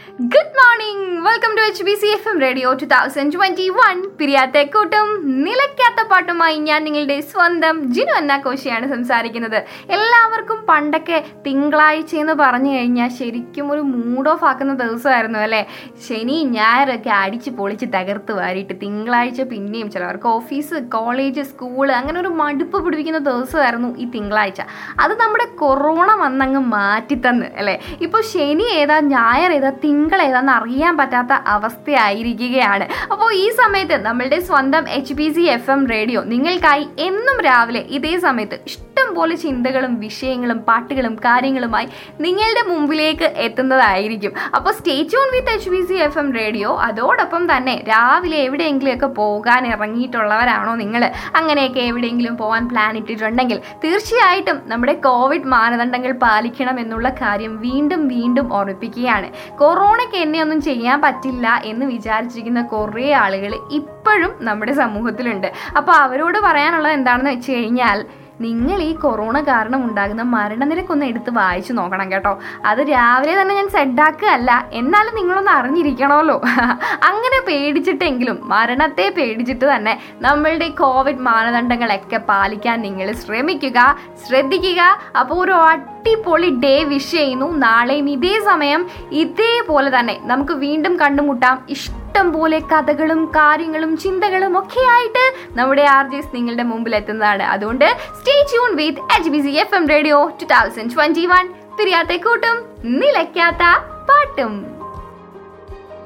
good morning welcome to H B C F M radio two thousand twenty one പിരിയാത്ത കൂട്ടും നിലയ്ക്കാത്ത പാട്ടുമായി ഞാൻ നിങ്ങളുടെ സ്വന്തം ജിനു അന്നാക്കോശിയാണ് സംസാരിക്കുന്നത് എല്ലാവർക്കും പണ്ടൊക്കെ തിങ്കളാഴ്ച എന്ന് പറഞ്ഞു കഴിഞ്ഞാൽ ശരിക്കും ഒരു മൂഡ് ഓഫ് ആക്കുന്ന ദിവസമായിരുന്നു അല്ലേ ശനി ഞായറൊക്കെ അടിച്ച് പൊളിച്ച് തകർത്ത് വാരിയിട്ട് തിങ്കളാഴ്ച പിന്നെയും ചിലവർക്ക് ഓഫീസ് കോളേജ് സ്കൂള് അങ്ങനെ ഒരു മടുപ്പ് പിടിപ്പിക്കുന്ന ദിവസമായിരുന്നു ഈ തിങ്കളാഴ്ച അത് നമ്മുടെ കൊറോണ വന്നങ്ങ് മാറ്റിത്തന്ന് അല്ലേ ഇപ്പോൾ ശനി ഏതാ ഞായർ ഏതാ തിങ്കൾ ഏതാന്ന് അറിയാൻ പറ്റാത്ത അവസ്ഥയായിരിക്കുകയാണ് അപ്പോൾ ഈ സമയത്ത് നമ്മളുടെ സ്വന്തം H P C F M radio നിങ്ങൾക്കായി എന്നും രാവിലെ ഇതേ സമയത്ത് ഇഷ്ടം പോലെ ചിന്തകളും വിഷയങ്ങളും പാട്ടുകളും കാര്യങ്ങളുമായി നിങ്ങളുടെ മുമ്പിലേക്ക് എത്തുന്നതായിരിക്കും അപ്പോൾ stay tune with H B C F M radio അതോടൊപ്പം തന്നെ രാവിലെ എവിടെയെങ്കിലുമൊക്കെ പോകാൻ ഇറങ്ങിയിട്ടുള്ളവരാണോ നിങ്ങൾ അങ്ങനെയൊക്കെ എവിടെയെങ്കിലും പോകാൻ പ്ലാൻ ഇട്ടിട്ടുണ്ടെങ്കിൽ തീർച്ചയായിട്ടും നമ്മുടെ കോവിഡ് മാനദണ്ഡങ്ങൾ പാലിക്കണം എന്നുള്ള കാര്യം വീണ്ടും വീണ്ടും ഓർമ്മിപ്പിക്കുകയാണ് കൊറോണയ്ക്ക് എന്നെ ഒന്നും ചെയ്യാൻ പറ്റില്ല എന്ന് വിചാരിച്ചിരിക്കുന്ന കുറേ ആളുകൾ ഇപ്പോഴും നമ്മുടെ സമൂഹത്തിലുണ്ട് അപ്പോൾ അവരോട് പറയാനുള്ളത് എന്താണെന്ന് വെച്ച് കഴിഞ്ഞാൽ നിങ്ങൾ ഈ കൊറോണ കാരണം ഉണ്ടാകുന്ന മരണനിരക്കൊന്ന് എടുത്ത് വായിച്ചു നോക്കണം കേട്ടോ അത് രാവിലെ തന്നെ ഞാൻ സെഡാക്കുകയല്ല എന്നാലും നിങ്ങളൊന്ന് അറിഞ്ഞിരിക്കണമല്ലോ അങ്ങനെ പേടിച്ചിട്ടെങ്കിലും മരണത്തെ പേടിച്ചിട്ട് തന്നെ നമ്മളുടെ കോവിഡ് മാനദണ്ഡങ്ങളൊക്കെ പാലിക്കാൻ നിങ്ങൾ ശ്രമിക്കുക ശ്രദ്ധിക്കുക അപ്പോൾ ഒരു അടിപൊളി ഡേ വിഷ് ചെയ്യുന്നു നാളെയും ഇതേ സമയം ഇതേപോലെ തന്നെ നമുക്ക് വീണ്ടും കണ്ടുമുട്ടാം ഇഷ്ടം പോലെ കഥകളും കാര്യങ്ങളും ചിന്തകളും ഒക്കെ ആയിട്ട് നമ്മുടെ ആർ ജെസ് നിങ്ങളുടെ മുമ്പിൽ എത്തുന്നതാണ് അതുകൊണ്ട് stay tune with H B C F M radio two thousand twenty one പിരിയാത്ത കൂട്ടും നിലയ്ക്കാത്ത പാട്ടും